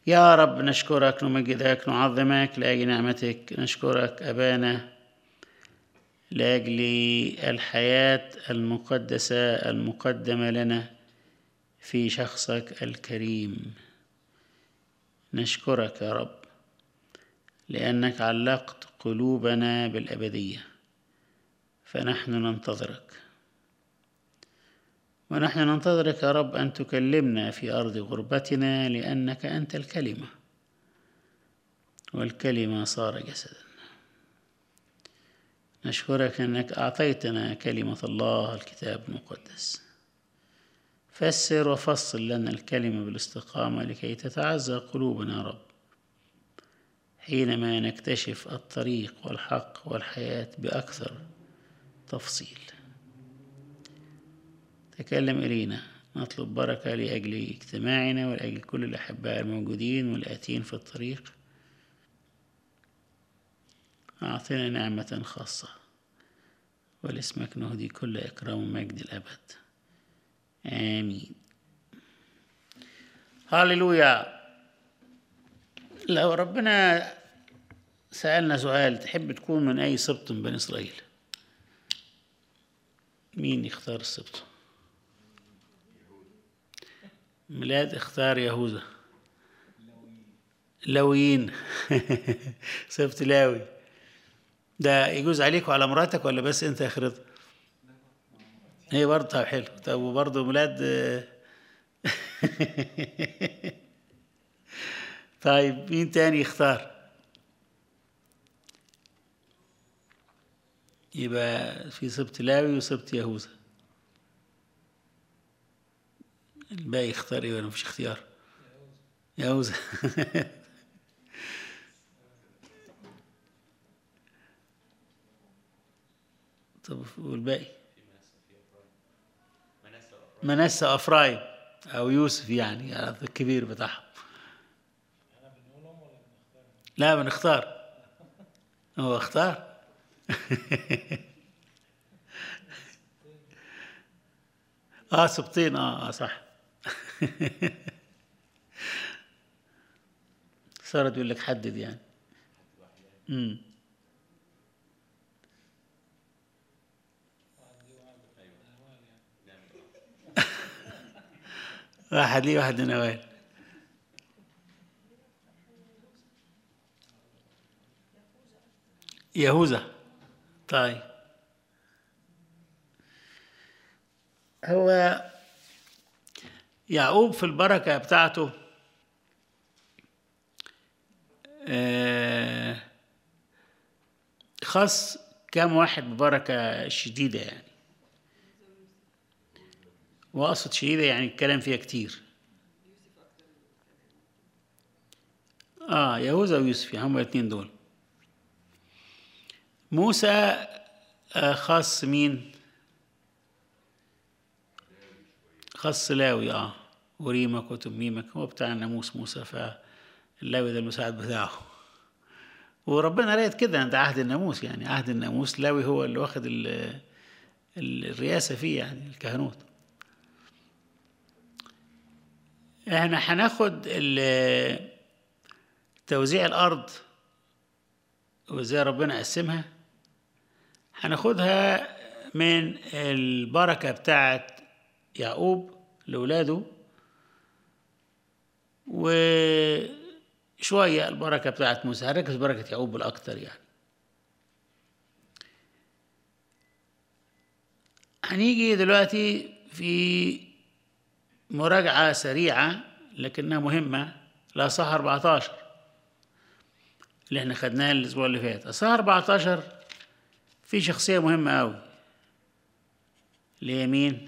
يا رب نشكرك نمجدك نعظمك لأجل نعمتك نشكرك أبانا لأجل الحياة المقدسة المقدمة لنا في شخصك الكريم نشكرك يا رب لأنك علقت قلوبنا بالأبدية فنحن ننتظرك ونحن ننتظرك يا رب أن تكلمنا في أرض غربتنا لأنك أنت الكلمة والكلمة صار جسدا نشكرك أنك أعطيتنا كلمة الله الكتاب المقدس فسر وفصل لنا الكلمة بالاستقامة لكي تتعزى قلوبنا يا رب حينما نكتشف الطريق والحق والحياة بأكثر تفصيل تكلم إلينا نطلب بركة لأجل اجتماعنا ولأجل كل الأحباء الموجودين والآتين في الطريق أعطنا نعمة خاصة ولاسمك نهدي كل إكرام ومجد الأبد آمين هللويا لو ربنا سألنا سؤال تحب تكون من أي سبط من بني إسرائيل مين يختار السبط ميلاد اختار يهوذا لويين سبت لاوي ده يجوز عليك وعلى مراتك ولا بس انت يا رضا هي برضه طب حلو طب وبرضه ميلاد طيب مين تاني يختار يبقى في سبت لاوي وسبت يهوذا الباقي يختار ايه ولا مفيش اختيار يهوذا طب والباقي منسى وافرايم او يوسف يعني هذا الكبير بتاعهم لا بنختار هو اختار اه سبطين اه اه صح صارت يقول لك حدد يعني امم واحد ليه واحد نوال يهوذا طيب هو يعقوب في البركة بتاعته آه خاص كام واحد ببركة شديدة يعني وأقصد شديدة يعني الكلام فيها كتير آه يهوذا ويوسف يعني هم الاثنين دول موسى آه خاص مين؟ خاص لاوي اه وريمك وتميمك هو بتاع الناموس موسى فاللاوي ده المساعد بتاعه وربنا رايت كده عند عهد الناموس يعني عهد الناموس لاوي هو اللي واخد الرئاسة فيه يعني الكهنوت احنا هناخد توزيع الأرض وازاي ربنا قسمها هناخدها من البركة بتاعت يعقوب لولاده وشوية البركة بتاعت موسى هنركز بركة يعقوب بالأكتر يعني هنيجي دلوقتي في مراجعة سريعة لكنها مهمة لأصح 14 اللي احنا خدناها الأسبوع اللي فات أصح 14 في شخصية مهمة أوي اللي هي مين؟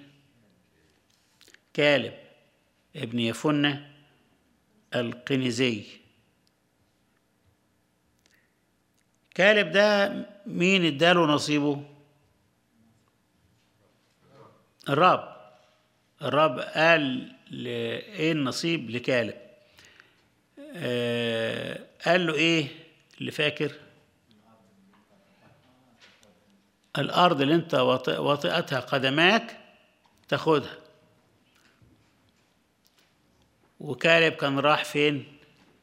كالب ابن يفنة القنزي كالب ده مين اداله نصيبه الرب الرب قال ايه النصيب لكالب آه قال له ايه اللي فاكر الارض اللي انت وطئتها قدماك تاخدها وكالب كان راح فين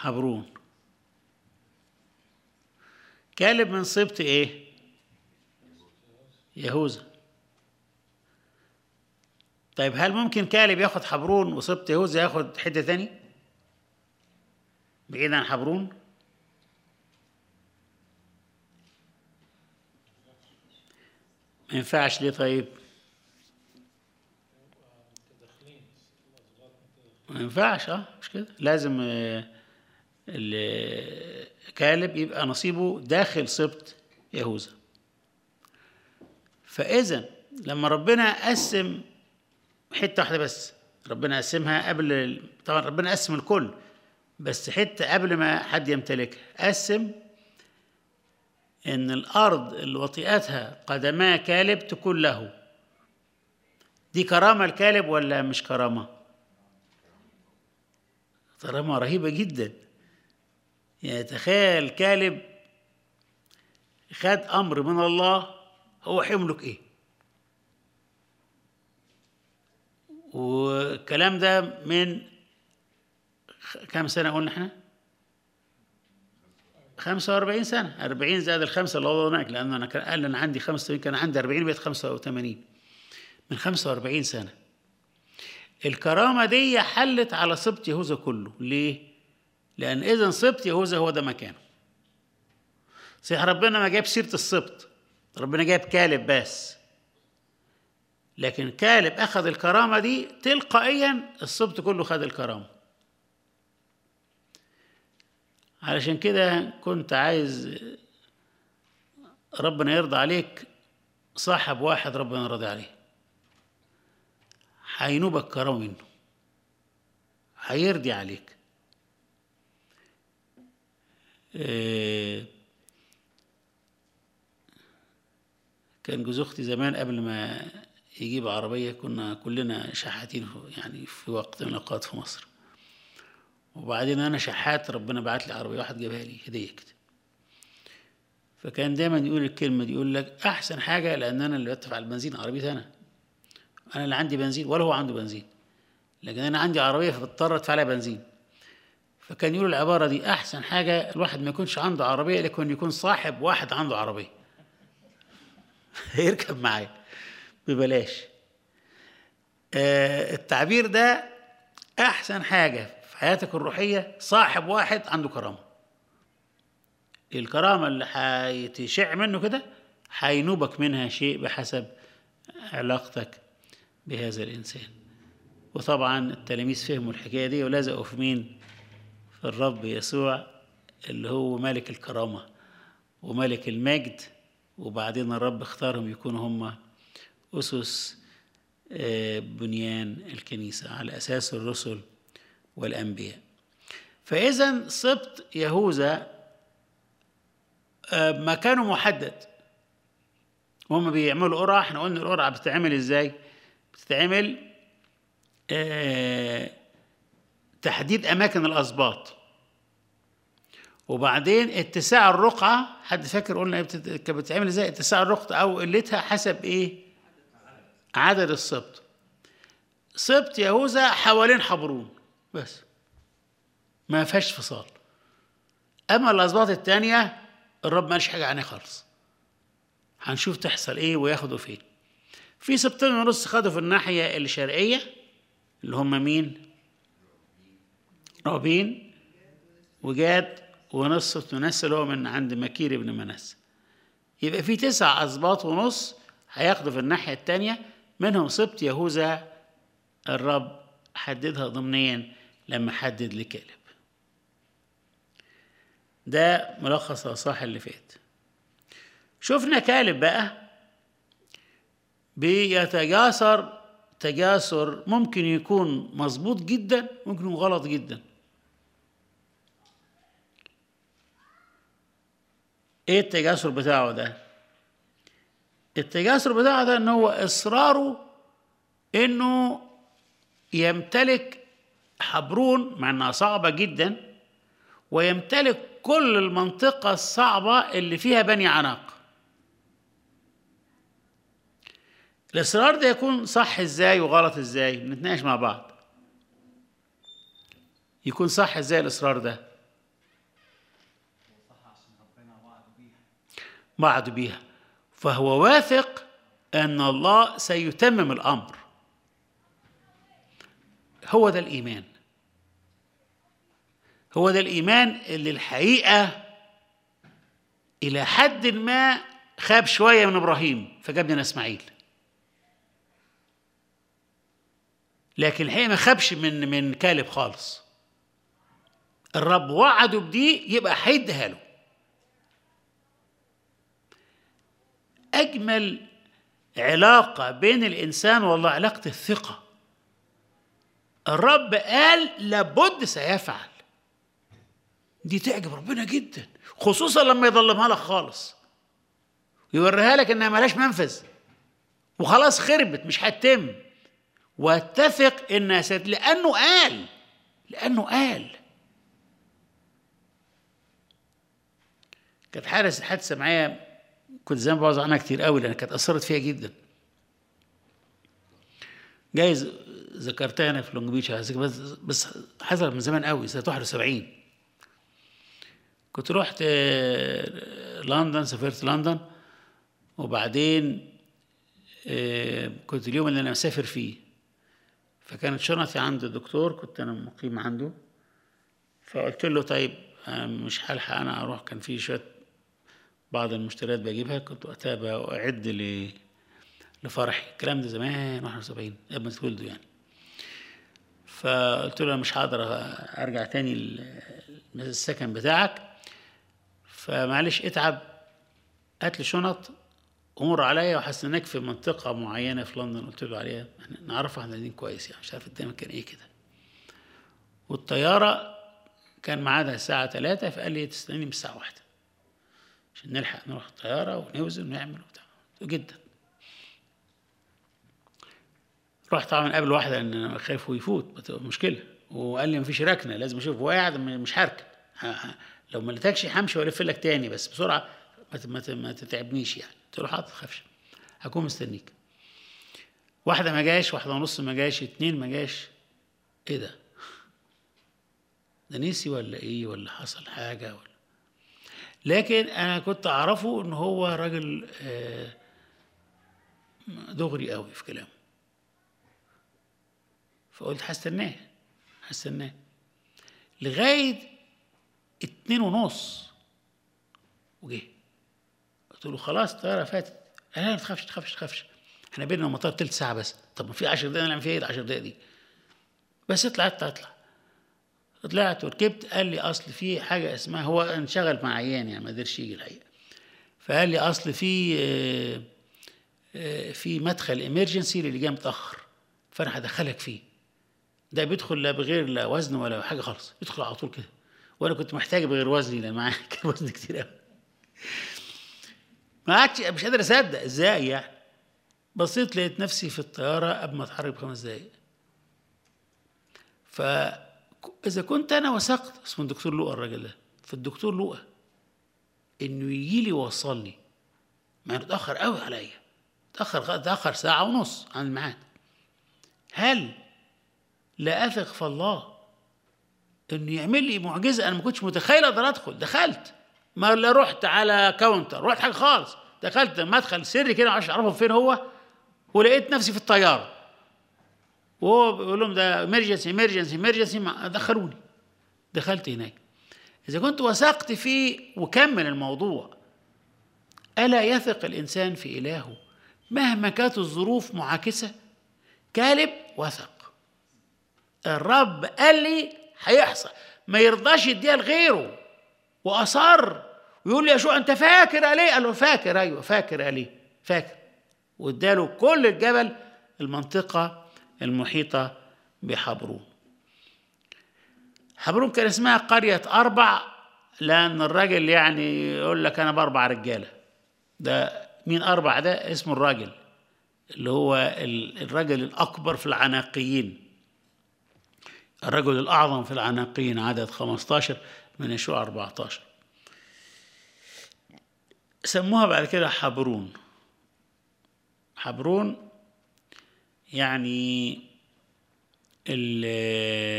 حبرون كالب من سبط ايه يهوذا طيب هل ممكن كالب ياخد حبرون وسبط يهوذا ياخد حته تاني بعيد عن حبرون ما ينفعش ليه طيب ما ينفعش اه مش كده لازم آه، ال- كالب يبقى نصيبه داخل سبط يهوذا فاذا لما ربنا قسم حته واحده بس ربنا قسمها قبل ال- طبعا ربنا قسم الكل بس حته قبل ما حد يمتلكها قسم ان الارض اللي وطئتها قدما كالب تكون له دي كرامه الكالب ولا مش كرامه كرامه رهيبه جدا يعني تخيل كالب خد امر من الله هو هيملك ايه والكلام ده من خ- كام سنه قلنا احنا 45 سنة 40 زائد الخمسة اللي وضعناك لأن أنا كان قال أنا عندي 85 كان عندي 40 بقيت 85 من 45 سنة الكرامة دي حلت على سبط يهوذا كله ليه؟ لأن إذا سبط يهوذا هو ده مكانه صحيح ربنا ما جاب سيرة السبط ربنا جاب كالب بس لكن كالب أخذ الكرامة دي تلقائيا السبط كله خد الكرامة علشان كده كنت عايز ربنا يرضى عليك صاحب واحد ربنا راضي عليه هينوبك كرامة منه هيرضي عليك إيه، كان جوز اختي زمان قبل ما يجيب عربية كنا كلنا شحاتين في- يعني في وقت من الأوقات في مصر وبعدين انا شحات ربنا بعت لي عربيه واحد جابها لي هديه كده فكان دايما يقول الكلمه دي يقول لك احسن حاجه لان انا اللي بدفع البنزين عربيتي انا انا اللي عندي بنزين ولا هو عنده بنزين لكن انا عندي عربيه فبضطر ادفع لها بنزين فكان يقول العباره دي احسن حاجه الواحد ما يكونش عنده عربيه لكن يكون صاحب واحد عنده عربيه يركب معايا ببلاش آه التعبير ده احسن حاجه في حياتك الروحيه صاحب واحد عنده كرامه الكرامه اللي هتشع منه كده هينوبك منها شيء بحسب علاقتك بهذا الانسان وطبعا التلاميذ فهموا الحكايه دي ولزقوا في مين في الرب يسوع اللي هو ملك الكرامه وملك المجد وبعدين الرب اختارهم يكونوا هم اسس آه، بنيان الكنيسه على اساس الرسل والأنبياء فإذا سبط يهوذا آه، مكانه محدد وهم بيعملوا قرعة احنا قلنا القرعة بتتعمل ازاي بتتعمل آه، تحديد أماكن الأسباط وبعدين اتساع الرقعة حد فاكر قلنا إيه بتت- كانت بتتعمل ازاي اتساع الرقعة أو قلتها حسب ايه عدد السبط سبط يهوذا حوالين حبرون بس ما فيهاش فصال اما الاسباط الثانيه الرب ما قالش حاجه عنها خالص هنشوف تحصل ايه وياخدوا فين في سبتين ونص خدوا في الناحيه الشرقيه اللي هم مين روبين وجاد ونص منس اللي هو من عند مكير بن منس يبقى في تسع اسباط ونص هياخدوا في الناحيه الثانيه منهم سبط يهوذا الرب حددها ضمنيا لما حدد لكالب ده ملخص الاصحاح اللي فات شفنا كالب بقى بيتجاسر تجاسر ممكن يكون مظبوط جدا ممكن يكون غلط جدا ايه التجاسر بتاعه ده التجاسر بتاعه ده ان هو اصراره انه يمتلك حبرون مع انها صعبه جدا ويمتلك كل المنطقه الصعبه اللي فيها بني عناق الاصرار ده يكون صح ازاي وغلط ازاي نتناقش مع بعض يكون صح ازاي الاصرار ده بعد بيها فهو واثق أن الله سيتمم الأمر هو ده الإيمان هو ده الإيمان اللي الحقيقة إلى حد ما خاب شوية من إبراهيم فجاب لنا إسماعيل لكن الحقيقة ما خابش من من كالب خالص الرب وعده بدي يبقى هيديها له أجمل علاقة بين الإنسان والله علاقة الثقة الرب قال لابد سيفعل دي تعجب ربنا جدا خصوصا لما يظلمها لك خالص يوريها لك انها ملهاش منفذ وخلاص خربت مش هتتم واتفق انها ست لانه قال لانه قال كانت حادثه حادثه معايا كنت زمان بوعظ عنها كتير قوي لان كانت اثرت فيها جدا جايز ذكرتها انا في لونج بيتش بس بس حصلت من زمان قوي سنه 71 كنت رحت لندن سافرت لندن وبعدين كنت اليوم اللي انا مسافر فيه فكانت شنطتي عند الدكتور كنت انا مقيم عنده فقلت له طيب مش هلحق انا اروح كان في شويه بعض المشتريات بجيبها كنت وقتها بعد ل لفرحي الكلام ده زمان 71 قبل ما تولدوا يعني فقلت له مش هقدر ارجع تاني السكن بتاعك فمعلش اتعب هات لي شنط امر عليا وحسناك في منطقه معينه في لندن قلت له عليها احنا نعرفها احنا قاعدين كويس يعني مش عارف الدنيا كان ايه كده والطياره كان ميعادها الساعه 3 فقال لي تستنيني من الساعه 1 عشان نلحق نروح الطياره ونوزن ونعمل وبتاع جدا رحت طبعا قبل واحده لان انا خايف ويفوت بتبقى مشكله وقال لي مفيش ركنه لازم اشوف هو قاعد مش هركن لو ما لقيتكش همشي والف لك تاني بس بسرعه ما ما تتعبنيش يعني قلت له حاضر تخافش هكون مستنيك واحده ما جاش واحده ونص ما جاش اتنين ما جاش ايه ده ده نسي ولا ايه ولا حصل حاجه ولا لكن انا كنت اعرفه ان هو راجل دغري قوي في كلامه فقلت هستناه هستناه لغايه اتنين ونص وجه قلت له خلاص الطياره فاتت قال لا ما تخافش تخافش تخافش احنا بينا المطار تلت ساعه بس طب ما في 10 دقايق نعمل فيها ايه ال 10 دقايق دي بس اطلع اطلع اطلع طلعت وركبت قال لي اصل في حاجه اسمها هو انشغل مع عيان يعني ما قدرش يجي الحقيقه فقال لي اصل في في مدخل امرجنسي للي جاي متاخر فانا هدخلك فيه ده بيدخل لا بغير لا وزن ولا حاجه خالص يدخل على طول كده وانا كنت محتاج بغير وزني لان معايا كان وزن كتير قوي ما عادش مش قادر اصدق ازاي يعني بصيت لقيت نفسي في الطياره قبل ما اتحرك بخمس دقايق فاذا كنت انا وثقت اسمه الدكتور لؤى الراجل ده فالدكتور لؤى انه يجي لي ويوصلني مع انه اتاخر قوي عليا اتاخر اتاخر ساعه ونص عن الميعاد هل لا اثق في الله انه يعمل لي معجزه انا ما كنتش متخيل اقدر ادخل دخلت ما لا رحت على كاونتر رحت حاجه خالص دخلت مدخل سري كده معرفش اعرفه فين هو ولقيت نفسي في الطياره وهو بيقول لهم ده امرجنسي امرجنسي امرجنسي دخلوني دخلت هناك اذا كنت وثقت فيه وكمل الموضوع الا يثق الانسان في الهه مهما كانت الظروف معاكسه كالب وثق الرب قال لي هيحصل ما يرضاش يديها لغيره واصر ويقول لي يا شو انت فاكر عليه قال له فاكر ايوه فاكر عليه فاكر واداله كل الجبل المنطقه المحيطه بحبرون حبرون كان اسمها قريه اربع لان الراجل يعني يقول لك انا باربع رجاله ده مين اربع ده اسمه الراجل اللي هو الرجل الاكبر في العناقيين الرجل الأعظم في العناقين عدد 15 من يشوع 14 سموها بعد كده حبرون حبرون يعني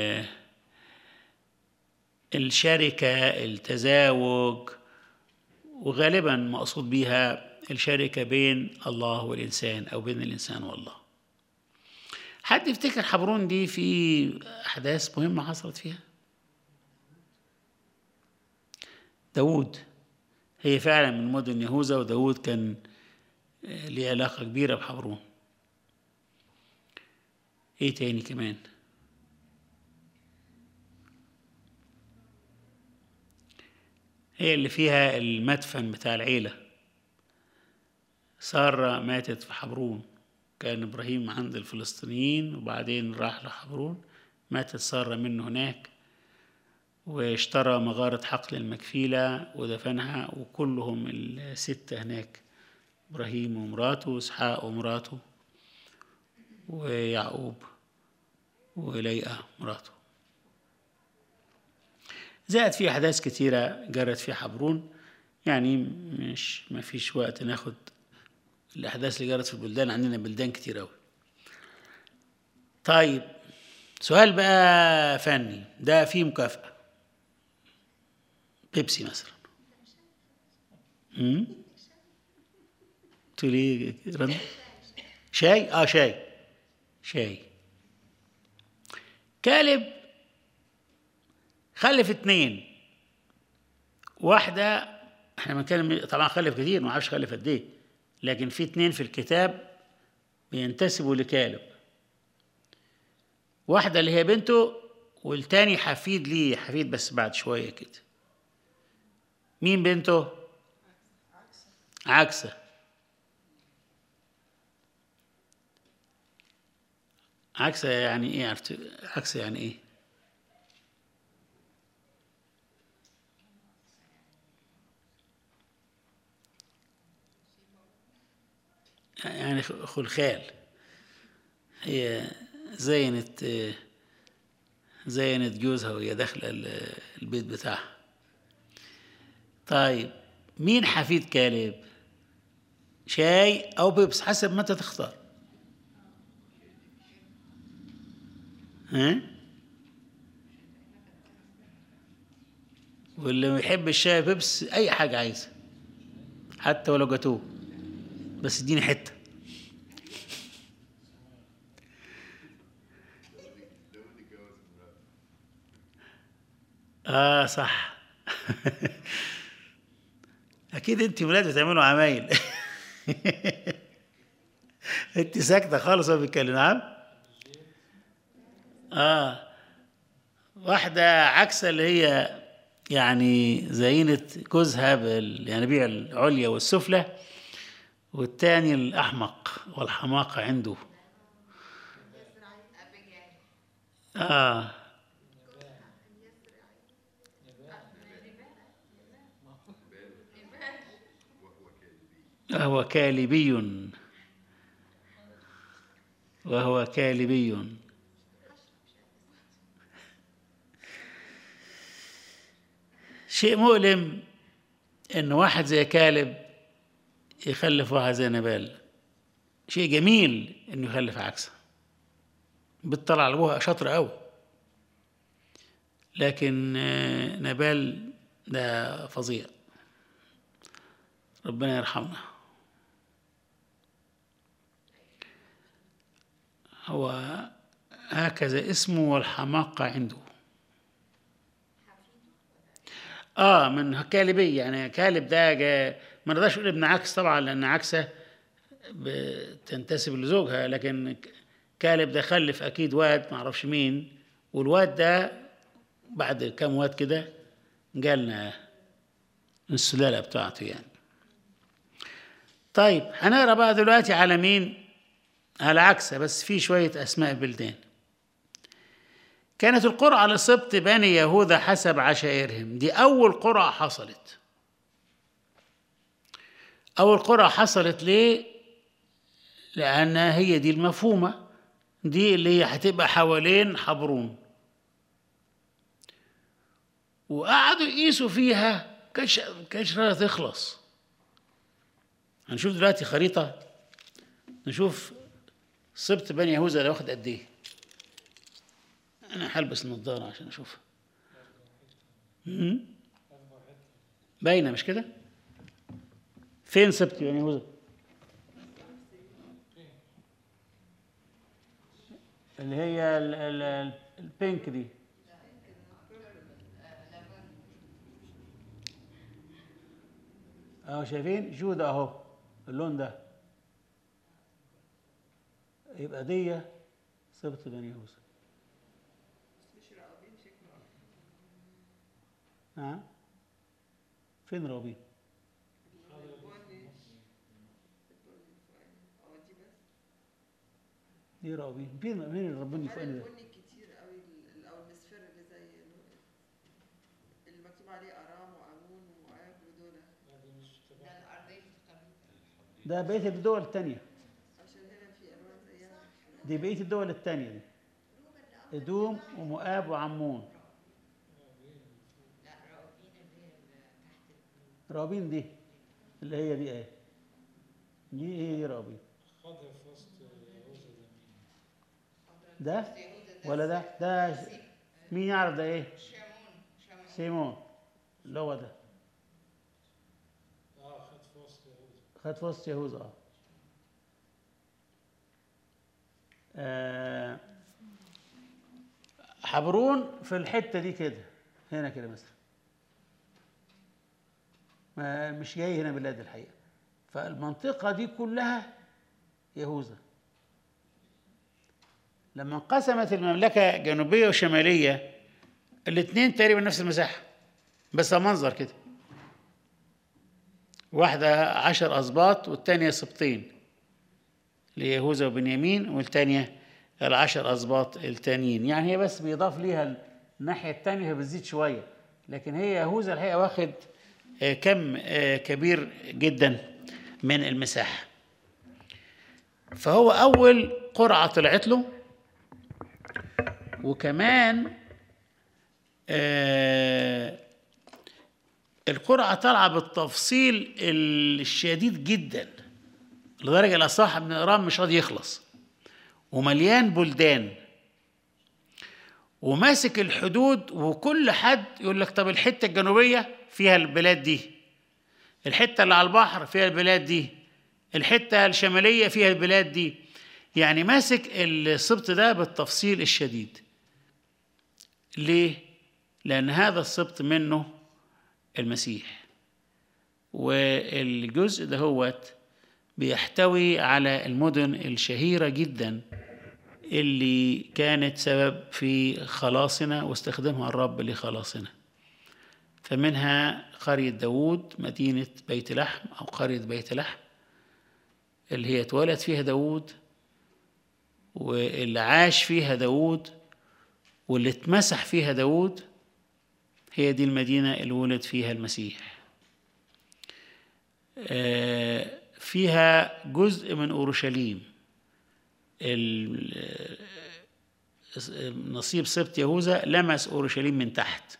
الشركة التزاوج وغالبا مقصود بيها الشركة بين الله والإنسان أو بين الإنسان والله حد يفتكر حبرون دي في أحداث مهمة حصلت فيها داود هي فعلا من مدن يهوذا وداود كان آه، ليه علاقة كبيرة بحبرون ايه تاني كمان هي اللي فيها المدفن بتاع العيلة سارة ماتت في حبرون كان إبراهيم عند الفلسطينيين وبعدين راح لحبرون ماتت سارة منه هناك واشترى مغارة حقل المكفيلة ودفنها وكلهم الستة هناك إبراهيم ومراته وإسحاق ومراته ويعقوب وليئة مراته زائد في أحداث كتيرة جرت في حبرون يعني مش ما فيش وقت ناخد الأحداث اللي جرت في البلدان عندنا بلدان كتير أوي طيب سؤال بقى فني ده فيه مكافأة بيبسي مثلا امم تقول ايه رنا شاي اه شاي شاي كالب خلف اتنين واحدة احنا بنتكلم طبعا خلف كتير ما اعرفش خلف قد ايه لكن في اتنين في الكتاب بينتسبوا لكالب واحدة اللي هي بنته والتاني حفيد ليه حفيد بس بعد شوية كده مين بنته؟ عكسة عكسة يعني ايه عرفت عكسة يعني ايه؟ يعني خلخال هي زينت زينت جوزها وهي داخلة البيت بتاعها طيب مين حفيد كالب شاي أو بيبس حسب ما أنت تختار ها واللي يحب الشاي بيبس أي حاجة عايزة حتى ولو جاتوه بس اديني حته اه صح اكيد انت ولاد بتعملوا عمايل انت ساكته خالص وهو بيتكلم نعم اه واحده عكسه اللي هي يعني زينت جوزها بالينابيع العليا والسفلى والتاني الأحمق والحماقة عنده آه وهو كالبي وهو كالبي شيء مؤلم ان واحد زي كالب يخلف واحد زي نبال شيء جميل انه يخلف عكسه بتطلع على ابوها شاطر قوي لكن نبال ده فظيع ربنا يرحمنا هو هكذا اسمه والحماقة عنده اه من كالبي يعني كالب ده ما نقدرش نقول ابن عكس طبعا لان عكسه بتنتسب لزوجها لكن كالب ده خلف اكيد واد ما اعرفش مين والواد ده بعد كام واد كده جالنا السلاله بتاعته يعني طيب هنقرا بقى دلوقتي على مين على عكسه بس في شويه اسماء بلدان كانت القرعه لسبط بني يهوذا حسب عشائرهم دي اول قرعه حصلت أول قرعة حصلت ليه؟ لأن هي دي المفهومة دي اللي هي هتبقى حوالين حبرون وقعدوا يقيسوا فيها كانش كانش راضية تخلص هنشوف دلوقتي خريطة نشوف سبط بني يهوذا ده واخد قد ايه انا هلبس النضارة عشان اشوفها باينة مش كده؟ فين سبت بني يهوذا اللي هي ال- ال- ال- البينك دي اهو شايفين جودة اهو اللون ده يبقى دي سبت بني يهوذا نعم فين رابين دي رابين فين فين الرباني الفوقاني ده البني كتير قوي ال- او المصفر اللي زي ال- اللي مكتوب عليه ارام وامون ومؤاب ودول ده بقية الدول التانية عشان هنا في الوان زيها دي بقية الدول التانية دي إدوم ومؤاب وعمون رابين دي اللي هي دي ايه دي هي دي رابين خدها في وسط يهوذا ده مين؟ ده ولا ده ده مين يعرف ده ايه سيمون اللي هو ده اه خد في وسط يهوذا خد في وسط يهوذا اه آه. حبرون في الحتة دي كده هنا كده مثلا ما مش جاي هنا بلاد الحقيقة فالمنطقة دي كلها يهوذا لما انقسمت المملكة جنوبية وشمالية الاثنين تقريبا نفس المساحة بس منظر كده واحدة عشر أسباط والتانية سبطين ليهوذا وبنيامين والتانية العشر أسباط التانيين يعني هي بس بيضاف ليها الناحية التانية فبتزيد شوية لكن هي يهوذا الحقيقة واخد آه، كم آه، كبير جدا من المساحة فهو أول قرعة طلعت له وكمان آه القرعة طالعة بالتفصيل الشديد جدا لدرجة إن صاحب بن إيران مش راضي يخلص ومليان بلدان وماسك الحدود وكل حد يقول لك طب الحتة الجنوبية فيها البلاد دي الحتة اللي على البحر فيها البلاد دي الحتة الشمالية فيها البلاد دي يعني ماسك السبط ده بالتفصيل الشديد ليه؟ لأن هذا السبط منه المسيح والجزء دهوت بيحتوي على المدن الشهيرة جدا اللي كانت سبب في خلاصنا واستخدمها الرب لخلاصنا فمنها قرية داوود مدينة بيت لحم أو قرية بيت لحم اللي هي اتولد فيها داوود واللي عاش فيها داوود واللي اتمسح فيها داوود هي دي المدينة اللي ولد فيها المسيح آه، فيها جزء من أورشليم ال- آه، نصيب سبط يهوذا لمس أورشليم من تحت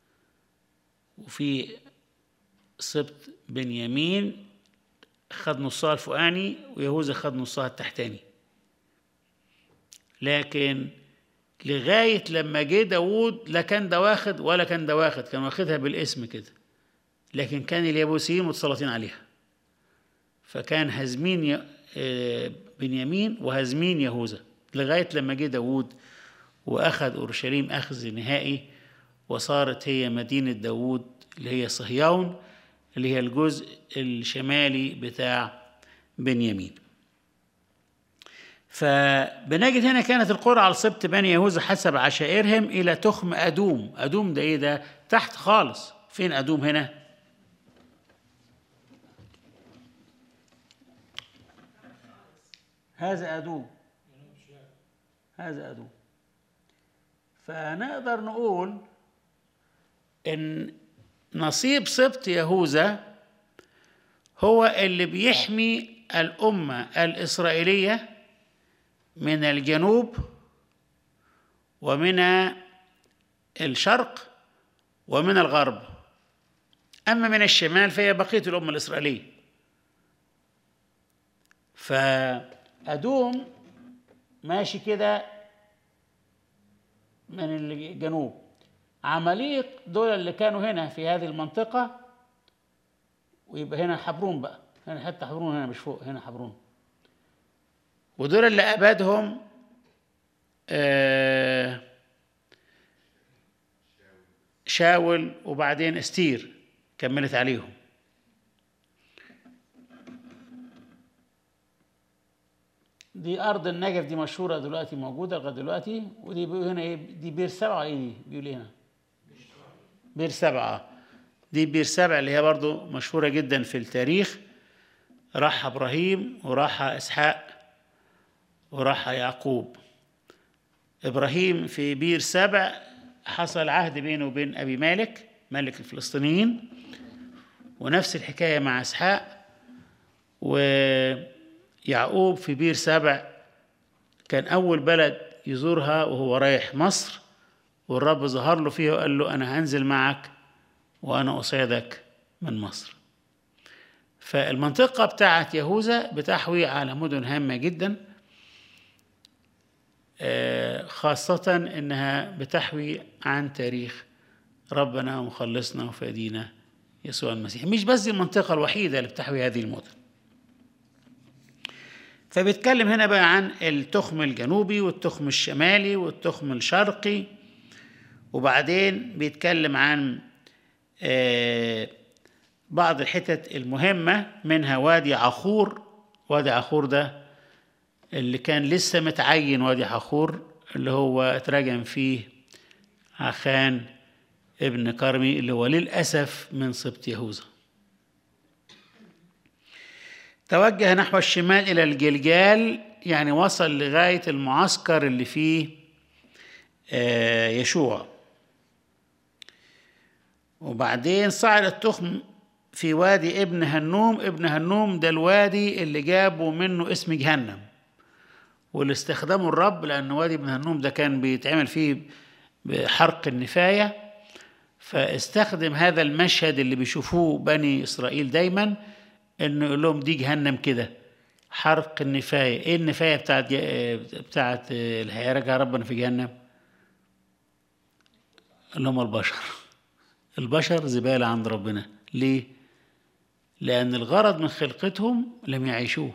وفي سبط بنيامين خد نصها الفوقاني ويهوذا خد نصها التحتاني لكن لغاية لما جه داوود لا كان ده واخد ولا كان ده واخد كان واخدها بالاسم كده لكن كان اليابوسيين متسلطين عليها فكان هازمين ي- آه، بنيامين وهازمين يهوذا لغاية لما جه داوود وأخذ أورشليم أخذ نهائي وصارت هي مدينة داوود اللي هي صهيون اللي هي الجزء الشمالي بتاع بنيامين فبنجد هنا كانت القرى على سبط بني يهوذا حسب عشائرهم إلى تخم أدوم أدوم ده إيه ده تحت خالص فين أدوم هنا هذا أدوم هذا أدوم فنقدر نقول إن نصيب سبط يهوذا هو اللي بيحمي الأمة الإسرائيلية من الجنوب ومن الشرق ومن الغرب أما من الشمال فهي بقية الأمة الإسرائيلية فأدوم ماشي كده من الجنوب عمليق دول اللي كانوا هنا في هذه المنطقة ويبقى هنا حبرون بقى هنا حتى حبرون هنا مش فوق هنا حبرون ودول اللي أبادهم آه شاول وبعدين استير كملت عليهم دي أرض النجف دي مشهورة دلوقتي موجودة لغاية دلوقتي ودي بيقولوا هنا إيه دي بير سبعة إيه دي بيقول إيه هنا بير سبعة دي بير سبعة اللي هي برضو مشهورة جدا في التاريخ راحها إبراهيم وراحها إسحاق وراحها يعقوب إبراهيم في بير سبع حصل عهد بينه وبين أبي مالك ملك الفلسطينيين ونفس الحكاية مع إسحاق ويعقوب في بير سبع كان أول بلد يزورها وهو رايح مصر والرب ظهر له فيها وقال له أنا هنزل معك وأنا أصعدك من مصر فالمنطقة بتاعت يهوذا بتحوي على مدن هامة جدا آه، خاصة إنها بتحوي عن تاريخ ربنا ومخلصنا وفادينا يسوع المسيح مش بس دي المنطقة الوحيدة اللي بتحوي هذه المدن فبيتكلم هنا بقى عن التخم الجنوبي والتخم الشمالي والتخم الشرقي وبعدين بيتكلم عن آه، بعض الحتت المهمة منها وادي عخور وادي عخور ده اللي كان لسه متعين وادي عخور اللي هو اترجم فيه عخان ابن كرمي اللي هو للأسف من سبط يهوذا توجه نحو الشمال إلى الجلجال يعني وصل لغاية المعسكر اللي فيه آه، يشوع وبعدين صعد التخم في وادي ابن هنوم ابن هنوم ده الوادي اللي جابوا منه اسم جهنم واللي استخدمه الرب لأن وادي ابن هنوم ده كان بيتعمل فيه بحرق النفاية فاستخدم هذا المشهد اللي بيشوفوه بني إسرائيل دايما إنه يقول لهم دي جهنم كده حرق النفاية إيه النفاية بتاعت بتاعت اللي هيرجع ربنا في جهنم اللي هم البشر البشر زبالة عند ربنا ليه؟ لأن الغرض من خلقتهم لم يعيشوه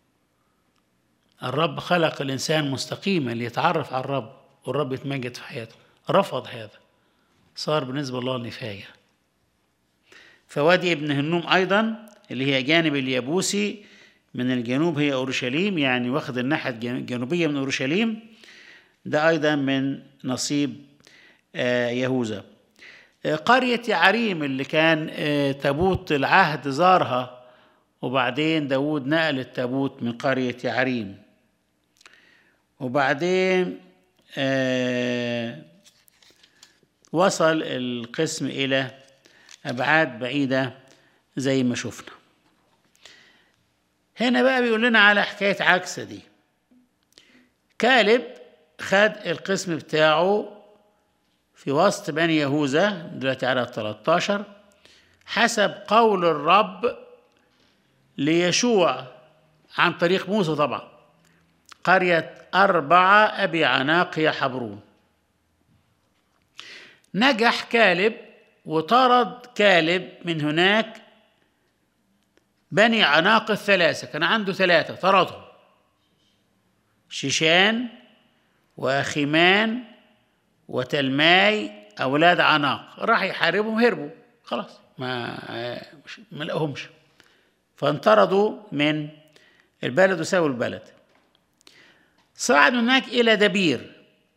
الرب خلق الإنسان مستقيما ليتعرف على الرب والرب يتمجد في حياته رفض هذا صار بالنسبة لله نفاية فوادي ابن هنوم أيضا اللي هي جانب اليابوسي من الجنوب هي أورشليم يعني واخد الناحية الجنوبية من أورشليم ده أيضا من نصيب آه، يهوذا آه، قرية يعريم اللي كان آه، تابوت العهد زارها وبعدين داود نقل التابوت من قرية يعريم وبعدين آه، وصل القسم إلى أبعاد بعيدة زي ما شفنا هنا بقى بيقول لنا على حكاية عكسة دي كالب خد القسم بتاعه في وسط بني يهوذا دلوقتي على 13 حسب قول الرب ليشوع عن طريق موسى طبعا قرية أربعة أبي عناق هي حبرون نجح كالب وطرد كالب من هناك بني عناق الثلاثة كان عنده ثلاثة طردهم شيشان وأخيمان وتلماي أولاد عناق راح يحاربهم هربوا خلاص ما مش- ما لقوهمش فانطردوا من البلد وساووا البلد صعد من هناك إلى دبير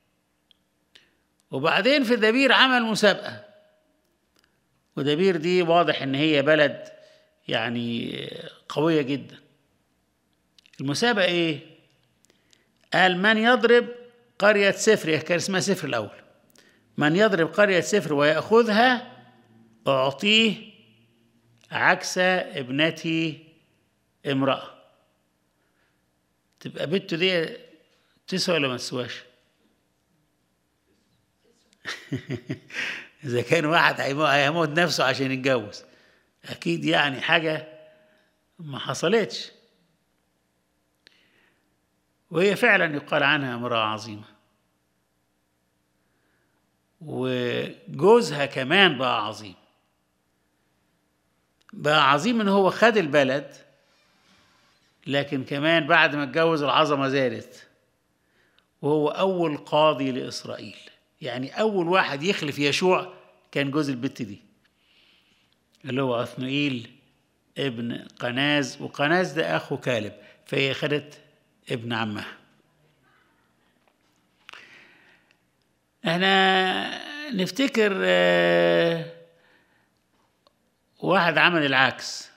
وبعدين في دبير عمل مسابقة ودبير دي واضح إن هي بلد يعني قوية جدا المسابقة إيه؟ قال من يضرب قرية سفر هي كان اسمها سفر الأول من يضرب قرية سفر ويأخذها أعطيه عكس ابنتي امرأة تبقى بنته دي تسوى ولا ما تسواش؟ إذا كان واحد هيمو- هيموت نفسه عشان يتجوز أكيد يعني حاجة ما حصلتش وهي فعلا يقال عنها امرأة عظيمة وجوزها كمان بقى عظيم بقى عظيم ان هو خد البلد لكن كمان بعد ما اتجوز العظمة زادت وهو أول قاضي لإسرائيل يعني أول واحد يخلف يشوع كان جوز البت دي اللي هو عثنائيل ابن قناز وقناز ده أخو كالب فهي خدت ابن عمها احنا نفتكر آه، واحد عمل العكس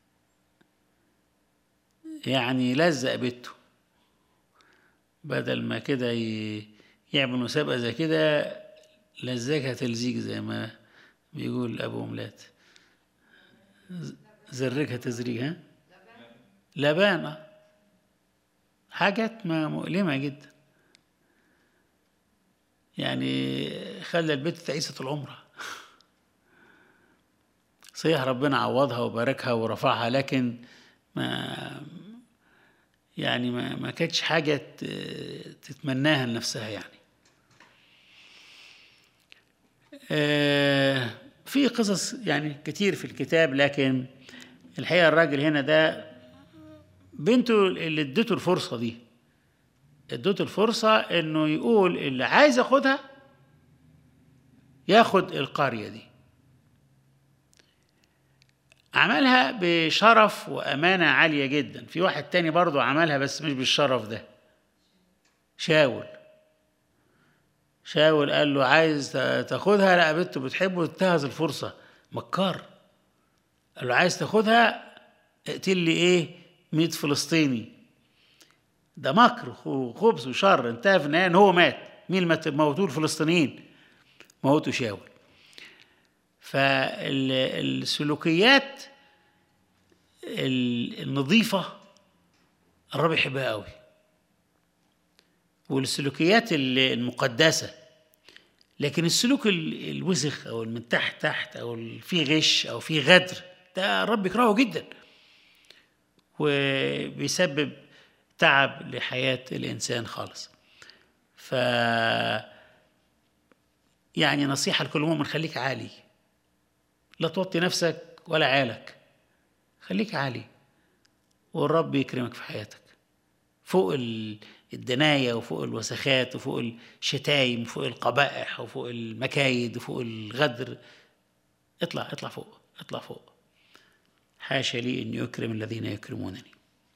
يعني لزق بنته بدل ما كده ي- يعمل مسابقة زي كده لزقها تلزيق زي ما بيقول أبو ملات ز- زرقها تزريق ها لبان آه. حاجات ما مؤلمة جدا يعني خلى البنت تعيسة العمرة صحيح ربنا عوضها وباركها ورفعها لكن ما يعني ما, ما كانتش حاجة ت- تتمناها لنفسها يعني آه، في قصص يعني كتير في الكتاب لكن الحقيقة الراجل هنا ده بنته اللي ادته الفرصة دي ادته الفرصة انه يقول اللي عايز ياخدها ياخد القرية دي عملها بشرف وأمانة عالية جدا في واحد تاني برضو عملها بس مش بالشرف ده شاول شاول قال له عايز تاخدها لا بنته بتحبه انتهز الفرصة مكار قال له عايز تاخدها اقتل لي ايه 100 فلسطيني ده مكر وخبث وشر انتهى في النهايه ان هو مات مين اللي مات- موتوه الفلسطينيين موتوا شاول فالسلوكيات ال- النظيفة الرب يحبها قوي والسلوكيات ال- المقدسة لكن السلوك ال- الوسخ او من تحت تحت او ال- فيه غش او فيه غدر ده الرب يكرهه جدا وبيسبب تعب لحياة الإنسان خالص ف يعني نصيحة لكل مؤمن خليك عالي لا توطي نفسك ولا عالك خليك عالي والرب يكرمك في حياتك فوق ال- الدناية وفوق الوسخات وفوق الشتايم وفوق القبائح وفوق المكايد وفوق الغدر اطلع اطلع فوق اطلع فوق حاشا لي أن يكرم الذين يكرمونني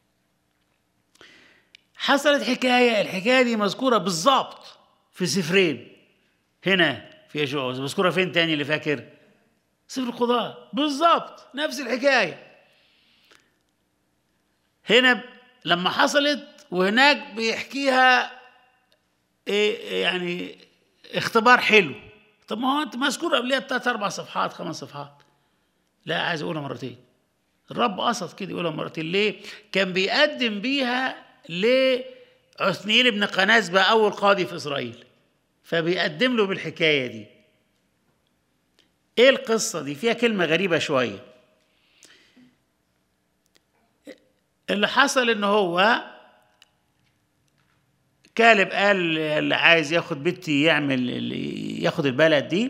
حصلت حكاية الحكاية دي مذكورة بالظبط في سفرين هنا في يشوع مذكورة فين تاني اللي فاكر سفر القضاء بالظبط نفس الحكاية هنا ب- لما حصلت وهناك بيحكيها إيه يعني اختبار حلو طب ما هو انت مذكور قبلها بتلات اربع صفحات خمس صفحات لا عايز اقولها مرتين الرب قصد كده يقولها مرتين ليه؟ كان بيقدم بيها لعثنيل بن قناز بقى اول قاضي في اسرائيل فبيقدم له بالحكايه دي ايه القصه دي؟ فيها كلمه غريبه شويه اللي حصل ان هو كالب قال اللي عايز ياخد بنتي يعمل اللي- ياخد البلد دي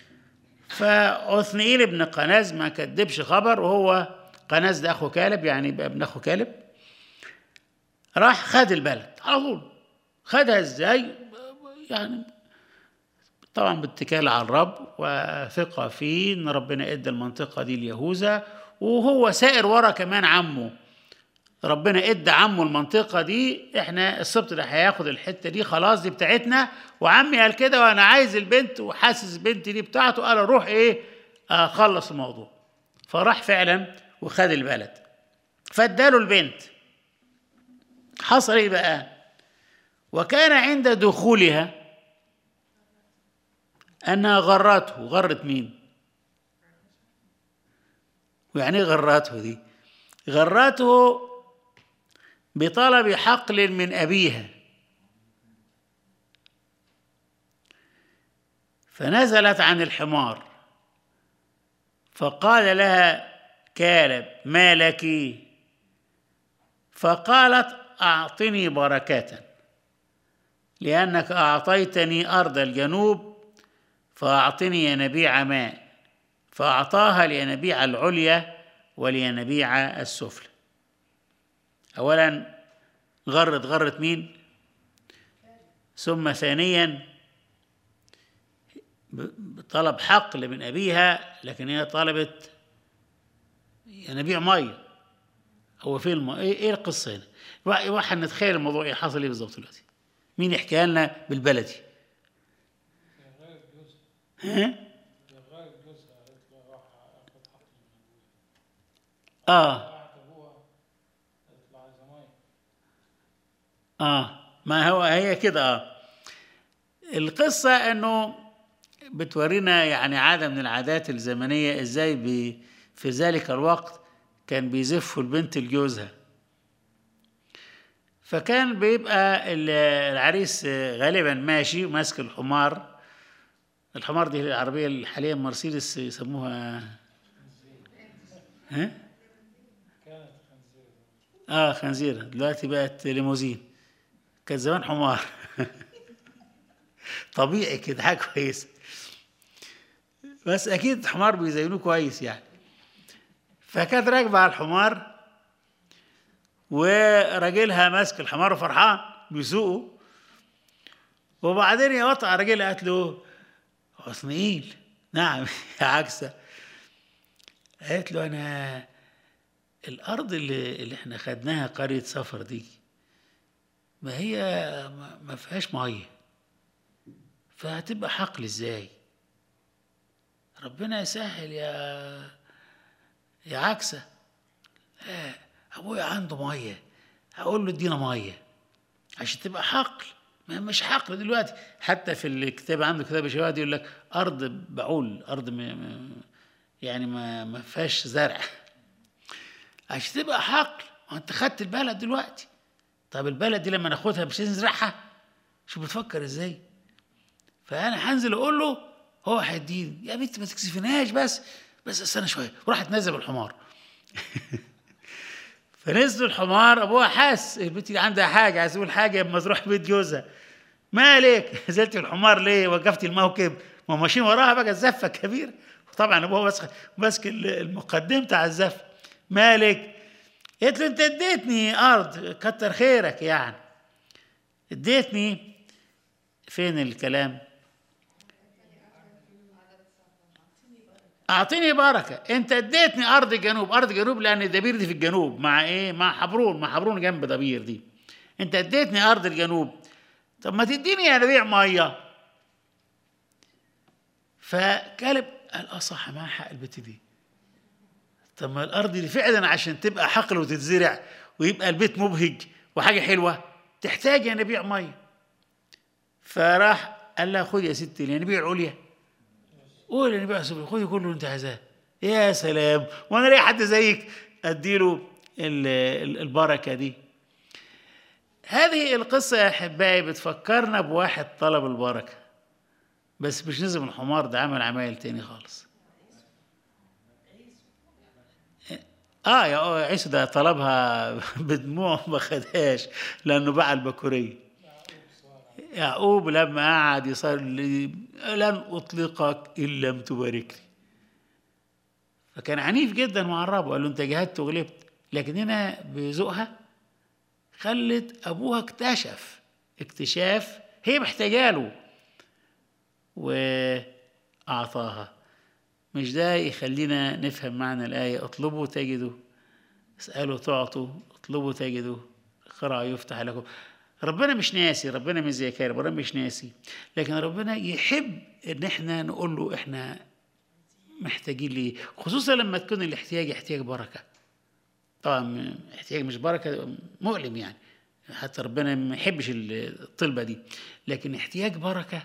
فعثنيل بن قناز ما كدبش خبر وهو قناز ده اخو كالب يعني يبقى ابن اخو كالب راح خد البلد على طول خدها ازاي يعني طبعا باتكال على الرب وثقة فيه ان ربنا ادى المنطقة دي ليهوذا وهو سائر ورا كمان عمه ربنا ادى عمه المنطقة دي احنا السبط ده هياخد الحتة دي خلاص دي بتاعتنا وعمي قال كده وانا عايز البنت وحاسس البنت دي بتاعته قال اروح ايه اخلص الموضوع فراح فعلا وخد البلد فاداله البنت حصل ايه بقى وكان عند دخولها انها غرته غرت مين ويعني ايه غرته دي غرته بطلب حقل من أبيها فنزلت عن الحمار فقال لها كالب ما لك فقالت أعطني بركة لأنك أعطيتني أرض الجنوب فأعطني ينابيع ماء فأعطاها لينابيع العليا ولينابيع السفلى اولا غرت غرت مين ثم ثانيا ب- طلب حقل من ابيها لكن هي طلبت ينابيع ميه هو فين الم... ايه إيه القصه هنا؟ وا- واحد نتخيل الموضوع ايه حصل ايه بالظبط دلوقتي مين يحكيها لنا بالبلدي هي غيرت جوزها ها هي غيرت جوزها قالت له راح اخد حقي من ابويا اه راحت ابوها قالت له عايزه ميه اه ما هو هي كده اه القصة انه بتورينا يعني عادة من العادات الزمنية ازاي بي في ذلك الوقت كان بيزفوا البنت لجوزها فكان بيبقى ال- العريس غالبا ماشي وماسك الحمار الحمار دي العربية حاليا مرسيدس يسموها ها؟ كانت خنزير اه خنزيرة دلوقتي بقت ليموزين كان زمان حمار طبيعي كده حاجة كويسة بس أكيد الحمار بيزينوه كويس يعني فكانت راكبة على الحمار وراجلها ماسك الحمار وفرحان بيسوقه وبعدين يا وطع راجلها قالت له عثميل نعم يا عكسة قالت له أنا الأرض اللي, اللي احنا خدناها قرية سفر دي ما هي ما- ما فيهاش مية فهتبقى حقل ازاي ربنا يسهل يا يا عكسة لا أبويا عنده مية هقول له ادينا مية عشان تبقى حقل ما مش حقل دلوقتي حتى في الكتاب عنده كتاب الشواهد يقول لك أرض بعول أرض م- م- يعني ما ما فيهاش زرع عشان تبقى حقل ما انت خدت البلد دلوقتي طب البلد دي لما ناخدها مش نزرعها شوف بتفكر ازاي فانا هنزل اقول له هو هيديني يا بنت ما تكسفناش بس بس استنى شويه وراحت نازله بالحمار فنزل الحمار ابوها حس البنت دي عندها حاجه عايز تقول حاجه اما تروح بيت جوزها مالك نزلت الحمار ليه وقفت الموكب ما ماشيين وراها بقى الزفه كبيره طبعا ابوها ماسك ماسك المقدم بتاع الزفه مالك قلت له انت اديتني ارض كتر خيرك يعني اديتني فين الكلام اعطيني بركه انت اديتني ارض جنوب ارض جنوب لان دبير دي في الجنوب مع ايه مع حبرون مع حبرون جنب دبير دي انت اديتني ارض الجنوب طب ما تديني يا نبيع ميه فكلب قال اه صح معاه حق البت دي طب ما الارض دي فعلا عشان تبقى حقل وتتزرع ويبقى البيت مبهج وحاجه حلوه تحتاج يا نبيع ميه فراح قال لها خد يا ستي الينابيع عليا قول يا نبيع سبيل خدي كله اللي انت عايزاه يا سلام وانا ليه حد زيك اديله ال- ال- البركه دي هذه القصه يا احبائي بتفكرنا بواحد طلب البركه بس مش نزل من الحمار ده عمل عمايل تاني خالص اه يا آه، عيسو ده طلبها بدموع ما خدهاش لانه باع البكوريه يعقوب لما قعد يصلي لن اطلقك ان لم تباركني فكان عنيف جدا مع الرب وقال له انت جهدت وغلبت لكن هنا بذوقها خلت ابوها اكتشف اكتشاف هي محتاجه له واعطاها مش ده يخلينا نفهم معنى الآية اطلبوا تجدوا اسألوا تعطوا اطلبوا تجدوا اقرأوا يفتح لكم ربنا مش ناسي ربنا مش زي كده ربنا مش ناسي لكن ربنا يحب ان احنا نقول له احنا محتاجين ليه خصوصا لما تكون الاحتياج احتياج بركه طبعا احتياج مش بركه مؤلم يعني حتى ربنا ما يحبش الطلبه دي لكن احتياج بركه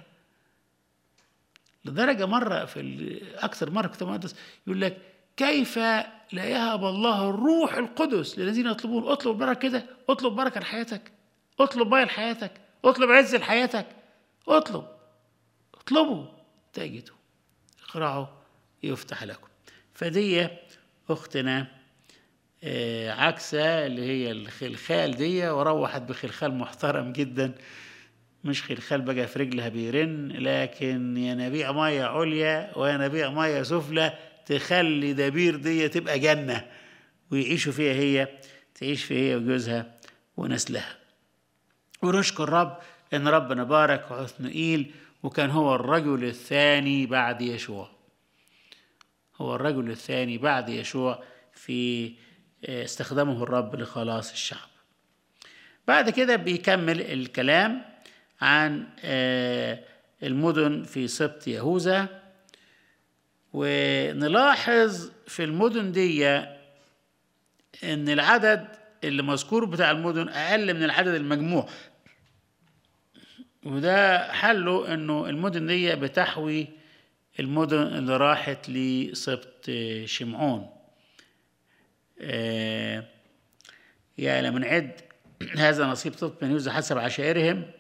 لدرجه مره في ال- اكثر مره كتاب المقدس يقول لك كيف لا يهب الله الروح القدس للذين يطلبون اطلب بركه كده اطلب بركه لحياتك اطلب بيع لحياتك اطلب عز لحياتك اطلب اطلبوا تجدوا اقرعوا يفتح لكم فدي اختنا آه، عكسة اللي هي الخلخال دي وروحت بخلخال محترم جدا مش خلخال بقى في رجلها بيرن لكن ينابيع ميه عليا وينابيع ميه سفلى تخلي دبير دي تبقى جنه ويعيشوا فيها هي تعيش في هي وجوزها ونسلها ونشكر الرب ان ربنا بارك عثنائيل وكان هو الرجل الثاني بعد يشوع هو الرجل الثاني بعد يشوع في آه، استخدمه الرب لخلاص الشعب بعد كده بيكمل الكلام عن آه، المدن في سبط يهوذا ونلاحظ في المدن دي ان العدد اللي مذكور بتاع المدن اقل من العدد المجموع وده حله انه المدن دي بتحوي المدن اللي راحت لسبط شمعون آه، يعني لما نعد هذا نصيب سبط بني يهوذا حسب عشائرهم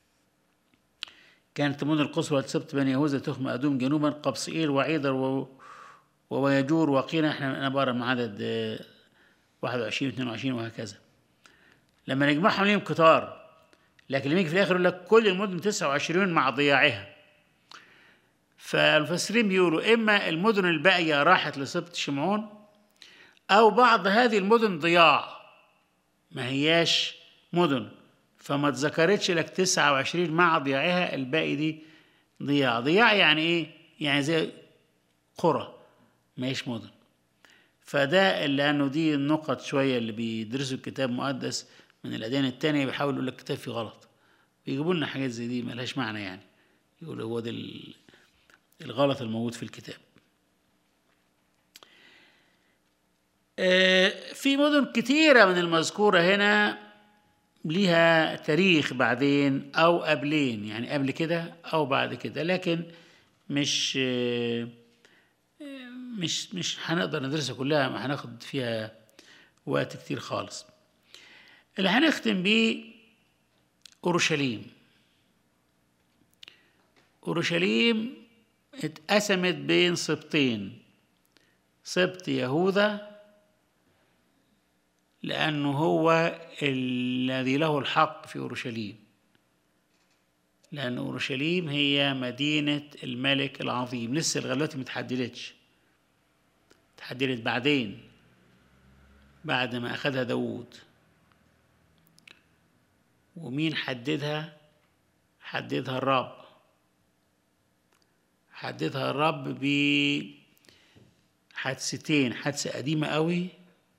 كانت المدن القصوى لسبط بني يهوذا تخم أدوم جنوبا قبصئيل وعيدر و... ويجور وقينا احنا انا بقرا من عدد آه، 21 22 وهكذا لما نجمعهم ليهم كتار لكن لما يجي في الاخر يقول لك كل المدن 29 مع ضياعها فالمفسرين بيقولوا اما المدن الباقيه راحت لسبط شمعون او بعض هذه المدن ضياع ما هياش مدن فما اتذكرتش لك 29 مع ضياعها الباقي دي ضياع ضياع يعني ايه يعني زي قرى ما هيش مدن فده لانه دي النقط شويه اللي بيدرسوا الكتاب المقدس من الاديان التانية بيحاولوا يقول لك الكتاب فيه غلط بيجيبوا لنا حاجات زي دي ملهاش معنى يعني يقولوا هو ده ال- الغلط الموجود في الكتاب آه، في مدن كتيرة من المذكورة هنا ليها تاريخ بعدين أو قبلين يعني قبل كده أو بعد كده لكن مش آه، مش مش هنقدر ندرسها كلها ما هناخد فيها وقت كتير خالص اللي هنختم بيه أورشليم أورشليم اتقسمت بين سبطين سبط يهوذا لأنه هو الذي له الحق في أورشليم لأن أورشليم هي مدينة الملك العظيم لسه لغاية دلوقتي متحددتش اتحددت بعدين بعد ما أخذها داوود ومين حددها حددها الرب حددها الرب بحادثتين حادثة قديمة قوي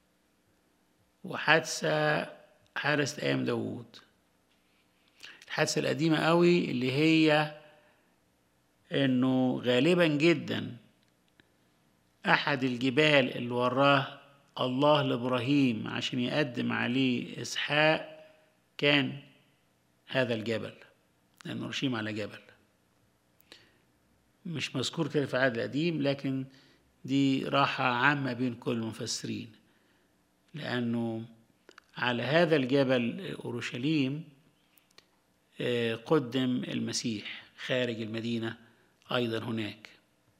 وحادثة حارست أيام داوود الحادثة القديمة قوي اللي هي إنه غالبا جدا أحد الجبال اللي وراه الله لإبراهيم عشان يقدم عليه إسحاق كان هذا الجبل لأنه رشيم على جبل مش مذكور كده في العهد القديم لكن دي راحة عامة بين كل المفسرين لأنه على هذا الجبل أورشليم آه، قدم المسيح خارج المدينة أيضا هناك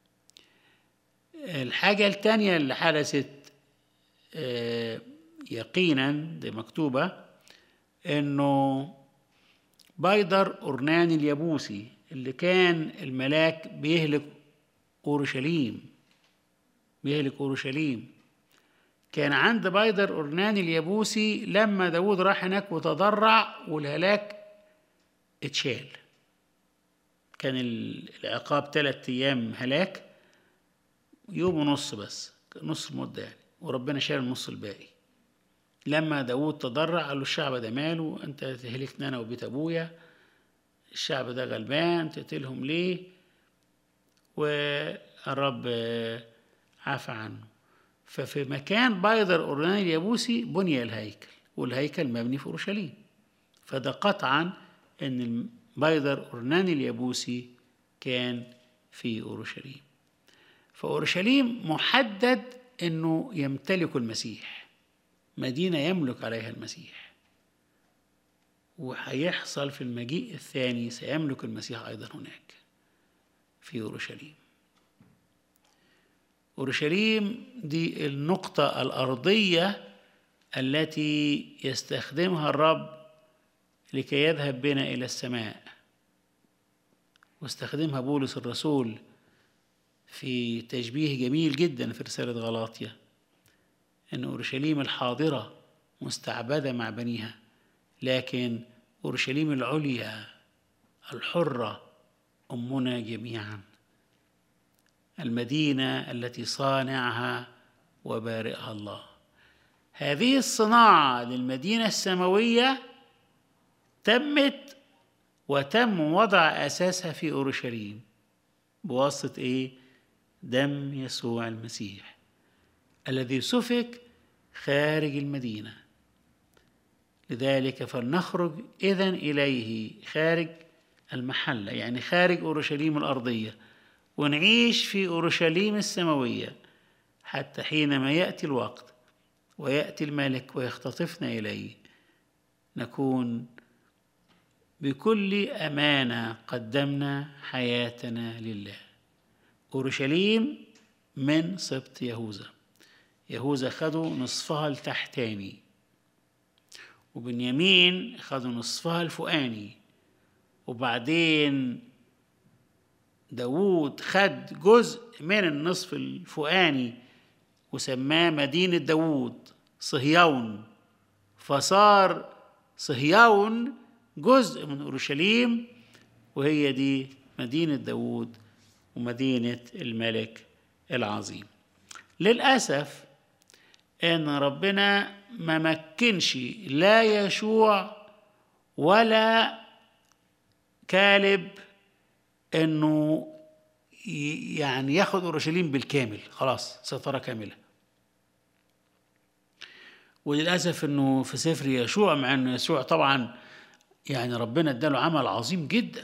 الحاجة التانية اللي حدثت آه، يقينا دي مكتوبة انه بايدر أورنان اليبوسي اللي كان الملاك بيهلك أورشليم بيهلك أورشليم كان عند بايدر أورنان اليبوسي لما داود راح هناك وتضرع والهلاك اتشال كان ال- العقاب ثلاثة أيام هلاك يوم ونص بس نص المدة يعني وربنا شال النص الباقي لما داود تضرع قال له الشعب ده ماله انت تهلكنا انا وبيت ابويا الشعب ده غلبان تقتلهم ليه والرب آه، عفى عنه ففي مكان بايدر أورنان اليابوسي بني الهيكل والهيكل مبني في أورشليم فده قطعا أن بايدر أورنان اليابوسي كان في أورشليم فأورشليم محدد أنه يمتلك المسيح مدينة يملك عليها المسيح وهيحصل في المجيء الثاني سيملك المسيح أيضا هناك في أورشليم أورشليم دي النقطة الأرضية التي يستخدمها الرب لكي يذهب بنا إلى السماء واستخدمها بولس الرسول في تشبيه جميل جدا في رسالة غلاطيا أن أورشليم الحاضرة مستعبدة مع بنيها لكن أورشليم العليا الحرة أمنا جميعا المدينة التي صانعها وبارئها الله هذه الصناعة للمدينة السماوية تمت وتم وضع أساسها في أورشليم بواسطة إيه؟ دم يسوع المسيح الذي سفك خارج المدينة لذلك فلنخرج إذن إليه خارج المحلة يعني خارج أورشليم الأرضية ونعيش في أورشليم السماوية حتى حينما يأتي الوقت ويأتي الملك ويختطفنا إليه نكون بكل أمانة قدمنا حياتنا لله أورشليم من سبط يهوذا يهوذا خدوا نصفها التحتاني وبنيامين خدوا نصفها الفوقاني وبعدين داوود خد جزء من النصف الفوقاني وسماه مدينة داوود صهيون فصار صهيون جزء من أورشليم وهي دي مدينة داوود ومدينة الملك العظيم للأسف إن ربنا ما مكنش لا يشوع ولا كالب إنه ي- يعني ياخد أورشليم بالكامل خلاص سيطرة كاملة وللأسف إنه في سفر يشوع مع إنه يسوع طبعا يعني ربنا اداله عمل عظيم جدا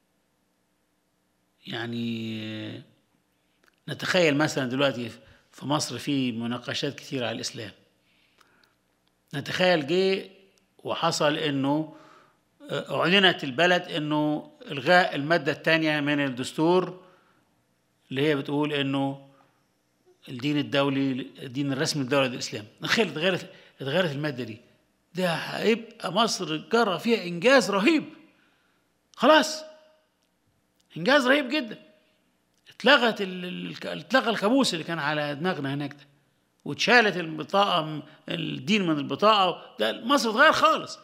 يعني نتخيل مثلا دلوقتي في مصر في مناقشات كتير على الإسلام نتخيل جه وحصل إنه أعلنت البلد إنه إلغاء المادة الثانية من الدستور اللي هي بتقول إنه الدين الدولي الدين الرسمي لدولة الإسلام تخيل اتغيرت اتغيرت المادة دي ده هيبقى مصر جرى فيها إنجاز رهيب خلاص إنجاز رهيب جدا اتلغت ال- ال- اتلغى الكابوس اللي كان على دماغنا هناك ده واتشالت البطاقة م- الدين من البطاقة ده مصر اتغير خالص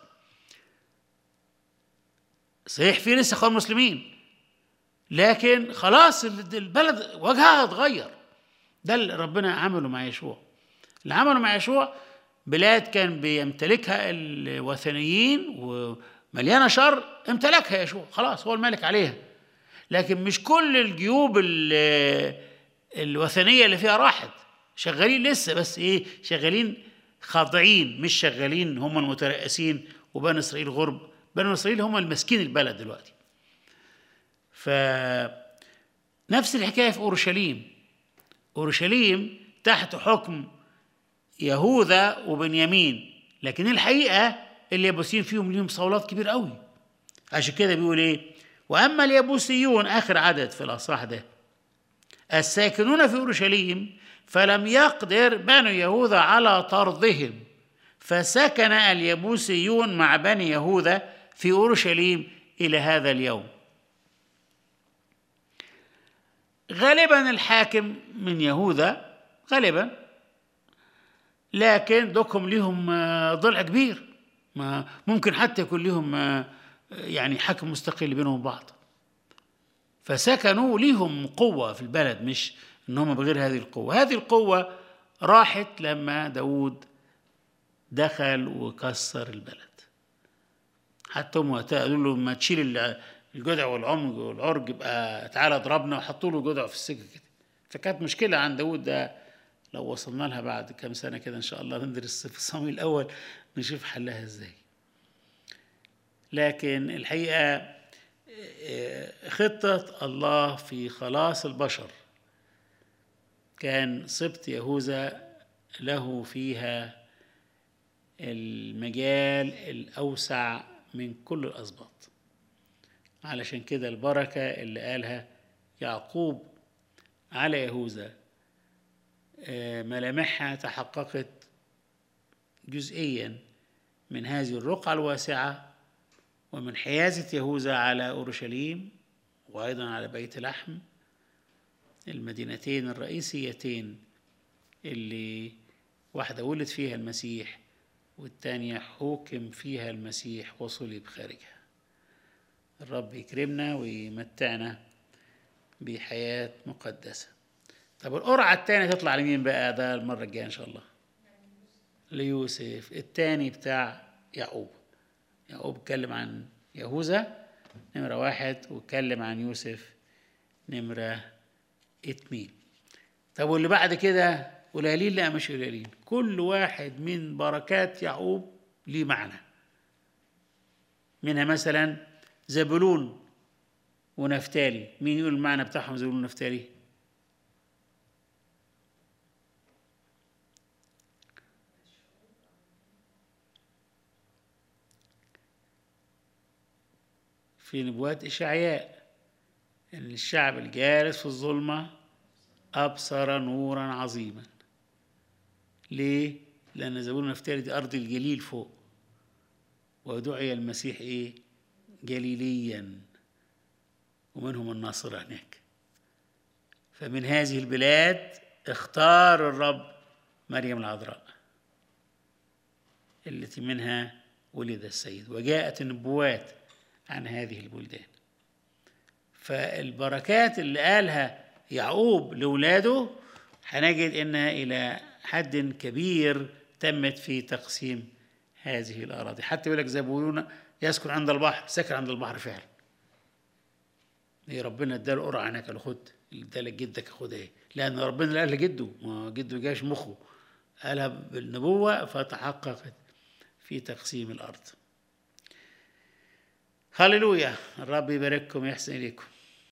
صحيح في لسه اخوان مسلمين لكن خلاص ال- البلد وجهها اتغير ده اللي ربنا عمله مع يشوع اللي عمله مع يشوع بلاد كان بيمتلكها الوثنيين ومليانه شر امتلكها يشوع خلاص هو الملك عليها لكن مش كل الجيوب ال- الوثنيه اللي فيها راحت شغالين لسه بس ايه شغالين خاضعين مش شغالين هم المترأسين وبني اسرائيل غرب بني اسرائيل هم الماسكين البلد دلوقتي ف نفس الحكايه في اورشليم اورشليم تحت حكم يهوذا وبنيامين لكن الحقيقه اليابوسيين فيهم ليهم صولات كبير قوي عشان كده بيقول ايه واما اليابوسيون اخر عدد في الاصحاح ده الساكنون في اورشليم فلم يقدر بنو يهوذا على طردهم فسكن اليبوسيون مع بني يهوذا في اورشليم الى هذا اليوم غالبا الحاكم من يهوذا غالبا لكن دوكم ليهم آه، ضلع كبير ما ممكن حتى يكون ليهم آه، يعني حكم مستقل بينهم بعض فسكنوا ليهم قوة في البلد مش ان هم بغير هذه القوة هذه القوة راحت لما داود دخل وكسر البلد حتى هم وقتها قالوا له ما تشيل ال- الجدع والعمج والعرج يبقى تعالى اضربنا وحطوا له جدع في السكه كده فكانت مشكله عند داود ده لو وصلنا لها بعد كام سنه كده ان شاء الله ندرس في صمويل الاول نشوف حلها ازاي لكن الحقيقه آه، خطه الله في خلاص البشر كان سبط يهوذا له فيها المجال الأوسع من كل الأسباط علشان كده البركة اللي قالها يعقوب على يهوذا آه، ملامحها تحققت جزئيا من هذه الرقعة الواسعة ومن حيازة يهوذا على أورشليم وأيضا على بيت لحم المدينتين الرئيسيتين اللي واحدة ولد فيها المسيح والتانية حوكم فيها المسيح وصلب خارجها الرب يكرمنا ويمتعنا بحياة مقدسة طب القرعة التانية تطلع لمين بقى ده المرة الجاية إن شاء الله ليوسف التاني بتاع يعقوب يعقوب اتكلم عن يهوذا نمرة واحد واتكلم عن يوسف نمرة اتنين طب واللي بعد كده قليلين لا مش قليلين كل واحد من بركات يعقوب ليه معنى منها مثلا زبلون ونفتالي مين يقول المعنى بتاعهم زبلون ونفتالي في نبوات إشعياء إن الشعب الجالس في الظلمة أبصر نورا عظيما ليه؟ لأن زبون نفتالي دي أرض الجليل فوق ودعي المسيح إيه؟ جليليا ومنهم الناصرة هناك فمن هذه البلاد اختار الرب مريم العذراء التي منها ولد السيد وجاءت النبوات عن هذه البلدان فالبركات اللي قالها يعقوب لولاده هنجد انها الى حد كبير تمت في تقسيم هذه الاراضي حتى يقول لك زبولون يسكن عند البحر سكن عند البحر فعلا إيه ربنا اداله قرعه هناك قال خد اللي ادالك جدك خدها ايه لان ربنا اللي قال لجده ما جده جاش مخه قالها بالنبوه فتحققت في تقسيم الارض هللويا الرب يبارككم ويحسن اليكم